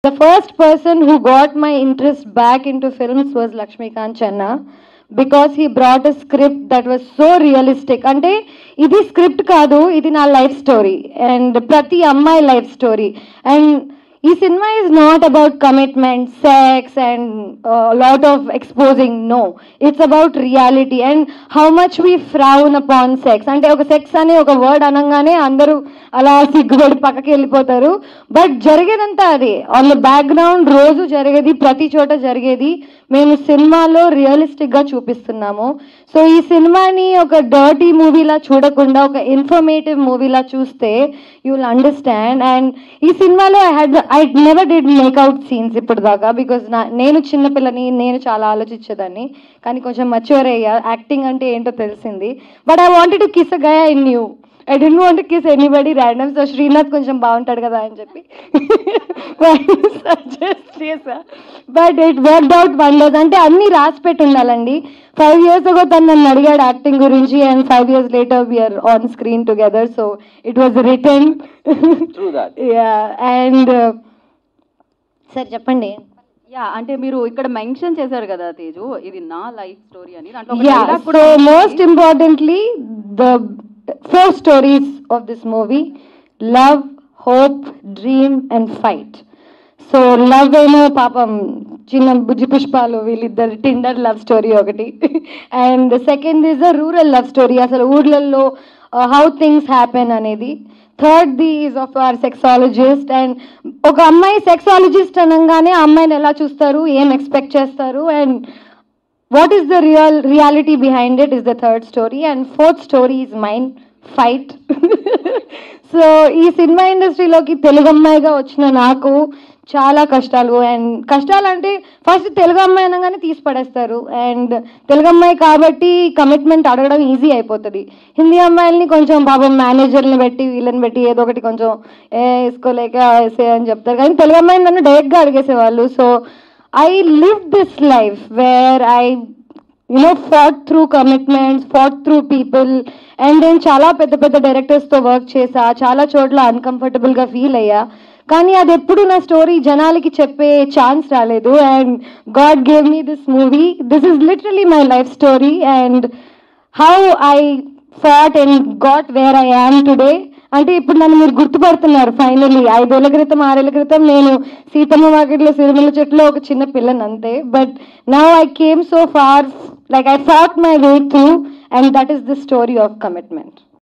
The first person who got my interest back into films was Lakshmikant Channa because he brought a script that was so realistic. అంటే ఇది script కాదు ఇది నా life story and ప్రతి అమ్మాయి life story and ఈ cinema is not about commitment sex and lot of exposing no it's about reality and how much we frown upon sex అంటే ఒక సెక్స్ అనే ఒక వర్డ్ అనగానే అందరూ అలా సిగ్గుపడి పక్కకి వెళ్ళిపోతారు బట్ జరిగేదంతా అది ఆన్ ద బ్యాక్గ్రౌండ్ రోజు జరిగేది ప్రతి చోట జరిగేది మేము సినిమాలో రియలిస్టిక్ గా చూపిస్తున్నాము సో ఈ సినిమాని ఒక డర్టీ మూవీలా చూడకుండా ఒక ఇన్ఫర్మేటివ్ మూవీలా చూస్తే యూ విల్ అండర్స్టాండ్ అండ్ ఈ సినిమాలో I had I never did make out scenes ఇప్పుడు దాకా బికాజ్ నా నేను చిన్నపిల్లని నేను చాలా ఆలోచించేదాన్ని కానీ కొంచెం మచ్యూర్ అయ్యా యాక్టింగ్ అంటే ఏంటో తెలిసింది but I wanted to kiss a guy in you I didn't want kiss anybody random so Srinath కొంచెం బాగుంటాడు కదా అని చెప్పి సజెస్ట్ చేసా but it worked out wonders అంటే అన్ని రాసి పెట్టి ఉండాలండి ఫైవ్ ఇయర్స్ అగో తను నన్ను అడిగాడు యాక్టింగ్ గురించి and five years later we're on screen together so it was written True that. Yeah and sir చెప్పండి యా అంటే మీరు ఇక్కడ మెన్షన్ చేశారు కదా తేజు ఇది నా లైఫ్ స్టోరీ అని దాంట్లో ఒక Yeah, dialogue so కూడా ఉంది. most importantly, the four stories of this movie love, hope, dream, and fight. So love ఏమో పాపం చిన్న బుజ్జి పుష్పాలు వీళ్ళిద్దరు టిండర్ లవ్ స్టోరీ ఒకటి and second is a rural love story అసలు ఊర్లలో హౌ థింగ్స్ హ్యాపెన్ అనేది third the is of our sexologist and ఒక అమ్మాయి సెక్సాలజిస్ట్ అనగానే ఆ అమ్మాయిని ఎలా చూస్తారు ఏం ఎక్స్పెక్ట్ చేస్తారు and what is the real reality behind it is the third story and fourth story is mine fight so ఈ సినిమా ఇండస్ట్రీలోకి తెలుగు అమ్మాయిగా వచ్చిన నాకు చాలా కష్టాలు అండ్ కష్టాలు అంటే ఫస్ట్ తెలుగు అమ్మాయి అనగానే తీసి పడేస్తారు అండ్ తెలుగు అమ్మాయి కాబట్టి కమిట్మెంట్ అడగడం ఈజీ అయిపోతుంది హిందీ అమ్మాయిల్ని కొంచెం పాపం మేనేజర్ని పెట్టి వీళ్ళని పెట్టి ఏదో ఒకటి కొంచెం ఏ వేసుకోలేక వేసే అని చెప్తారు కానీ తెలుగు అమ్మాయిని నన్ను డైరెక్ట్గా అడిగేసేవాళ్ళు so I lived this life where I, you know, fought through commitments, fought through people, and then చాలా పెద్ద పెద్ద డైరెక్టర్స్తో వర్క్ చేసా చాలా చోట్ల అన్కంఫర్టబుల్గా ఫీల్ అయ్యా కానీ అది ఎప్పుడు నా స్టోరీ జనాలకి చెప్పే ఛాన్స్ రాలేదు and God gave me this movie this is literally my life story and how I fought and got where I am today అంటే ఇప్పుడు నన్ను మీరు గుర్తుపడుతున్నారు ఫైనలీ ఐదేళ్ల క్రితం ఆరేళ్ల క్రితం నేను సీతమ్మ మార్కెట్లో సిరిమల్ల చెట్లో ఒక చిన్న పిల్లని అంతే but now I came so far like I fought my way through and that is the story of commitment